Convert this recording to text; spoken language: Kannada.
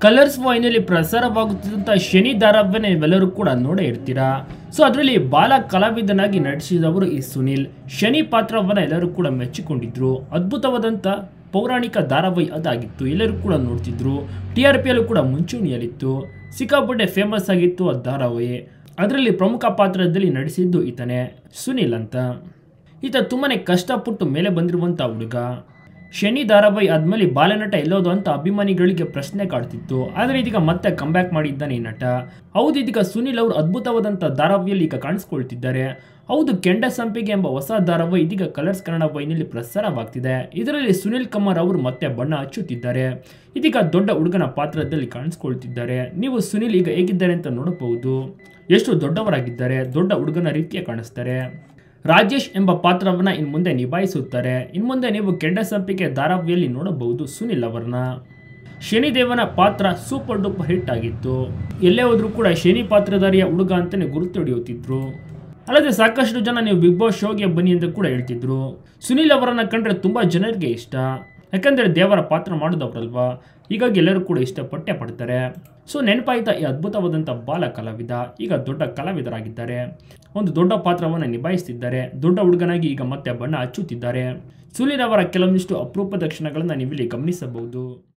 ಕಲರ್ಸ್ ವಾಹಿನಿಯಲ್ಲಿ ಪ್ರಸಾರವಾಗುತ್ತಿದ್ದಂಥ ಶನಿ ಧಾರಾವಾಹಿನ ನೀವೆಲ್ಲರೂ ಕೂಡ ನೋಡೇ ಇರ್ತೀರಾ ಸೊ ಅದರಲ್ಲಿ ಬಾಲ ಕಲಾವಿದನಾಗಿ ನಟಿಸಿದವರು ಈ ಸುನಿಲ್ ಶನಿ ಪಾತ್ರವನ್ನ ಎಲ್ಲರೂ ಕೂಡ ಮೆಚ್ಚಿಕೊಂಡಿದ್ರು ಅದ್ಭುತವಾದಂಥ ಪೌರಾಣಿಕ ಧಾರಾವಾಹಿ ಅದಾಗಿತ್ತು ಎಲ್ಲರೂ ಕೂಡ ನೋಡ್ತಿದ್ರು ಟಿ ಆರ್ ಪಿಯಲ್ಲೂ ಕೂಡ ಮುಂಚೂಣಿಯಲ್ಲಿತ್ತು ಸಿಕ್ಕಾಪಟ್ಟೆ ಫೇಮಸ್ ಆಗಿತ್ತು ಆ ಧಾರಾವಾಹಿ ಅದರಲ್ಲಿ ಪ್ರಮುಖ ಪಾತ್ರದಲ್ಲಿ ನಟಿಸಿದ್ದು ಈತನೇ ಸುನಿಲ್ ಅಂತ ಈತ ತುಂಬಾನೇ ಕಷ್ಟಪಟ್ಟು ಮೇಲೆ ಬಂದಿರುವಂಥ ಹುಡುಗ ಶನಿ ಧಾರಾವಾಹಿ ಆದ್ಮೇಲೆ ಬಾಲನಟ ಎಲ್ಲೋದು ಅಂತ ಅಭಿಮಾನಿಗಳಿಗೆ ಪ್ರಶ್ನೆ ಕಾಡ್ತಿತ್ತು ಆದರೆ ಇದೀಗ ಮತ್ತೆ ಕಂಬ್ಯಾಕ್ ಮಾಡಿದ್ದಾನೆ ಈ ನಟ ಹೌದು ಇದೀಗ ಸುನಿಲ್ ಅವರು ಅದ್ಭುತವಾದಂಥ ಧಾರಾವಾಹಿಯಲ್ಲಿ ಈಗ ಕಾಣಿಸ್ಕೊಳ್ತಿದ್ದಾರೆ ಹೌದು ಕೆಂಡ ಸಂಪಿಗೆ ಎಂಬ ಹೊಸ ಧಾರಾವಾಹಿ ಇದೀಗ ಕಲರ್ಸ್ ಕನ್ನಡ ವಾಹಿನಿಯಲ್ಲಿ ಪ್ರಸಾರವಾಗ್ತಿದೆ ಇದರಲ್ಲಿ ಸುನಿಲ್ ಕುಮಾರ್ ಅವರು ಮತ್ತೆ ಬಣ್ಣ ಹಚ್ಚುತ್ತಿದ್ದಾರೆ ಇದೀಗ ದೊಡ್ಡ ಹುಡುಗನ ಪಾತ್ರದಲ್ಲಿ ಕಾಣಿಸ್ಕೊಳ್ತಿದ್ದಾರೆ ನೀವು ಸುನಿಲ್ ಈಗ ಹೇಗಿದ್ದಾರೆ ಅಂತ ನೋಡಬಹುದು ಎಷ್ಟು ದೊಡ್ಡವರಾಗಿದ್ದಾರೆ ದೊಡ್ಡ ಹುಡುಗನ ರೀತಿಯ ಕಾಣಿಸ್ತಾರೆ ರಾಜೇಶ್ ಎಂಬ ಪಾತ್ರವನ್ನ ಇನ್ನು ಮುಂದೆ ನಿಭಾಯಿಸುತ್ತಾರೆ ಇನ್ನು ಮುಂದೆ ನೀವು ಕೆಂಡ ಸಂಪಿಗೆ ಧಾರಾವಾಹಿಯಲ್ಲಿ ನೋಡಬಹುದು ಸುನಿಲ್ ಅವರನ್ನ ಶನಿದೇವನ ಪಾತ್ರ ಸೂಪರ್ ಡೂಪರ್ ಹಿಟ್ ಆಗಿತ್ತು ಎಲ್ಲೇ ಹೋದ್ರೂ ಕೂಡ ಶನಿ ಪಾತ್ರಧಾರಿಯ ಹುಡುಗ ಅಂತಾನೆ ಗುರುತು ಹಿಡಿಯುತ್ತಿದ್ರು ಅಲ್ಲದೆ ಸಾಕಷ್ಟು ಜನ ನೀವು ಬಿಗ್ ಬಾಸ್ ಶೋಗೆ ಬನ್ನಿ ಅಂತ ಕೂಡ ಹೇಳ್ತಿದ್ರು ಸುನಿಲ್ ಅವರನ್ನ ಕಂಡ್ರೆ ತುಂಬಾ ಜನರಿಗೆ ಇಷ್ಟ ಯಾಕಂದ್ರೆ ದೇವರ ಪಾತ್ರ ಮಾಡೋದವ್ರಲ್ವಾ ಹೀಗಾಗಿ ಎಲ್ಲರೂ ಕೂಡ ಇಷ್ಟಪಟ್ಟೆ ಪಡ್ತಾರೆ ಸೊ ನೆನಪಾಯ್ತಾ ಈ ಅದ್ಭುತವಾದಂಥ ಬಾಲ ಕಲಾವಿದ ಈಗ ದೊಡ್ಡ ಕಲಾವಿದರಾಗಿದ್ದಾರೆ ಒಂದು ದೊಡ್ಡ ಪಾತ್ರವನ್ನು ನಿಭಾಯಿಸ್ತಿದ್ದಾರೆ ದೊಡ್ಡ ಹುಡುಗನಾಗಿ ಈಗ ಮತ್ತೆ ಬಣ್ಣ ಹಚ್ಚುತ್ತಿದ್ದಾರೆ ಸುನಿಲ್ ಅವರ ಕೆಲವೊಂದಿಷ್ಟು ಅಪರೂಪದ ಕ್ಷಣಗಳನ್ನು ನೀವಿಲ್ಲಿ ಗಮನಿಸಬಹುದು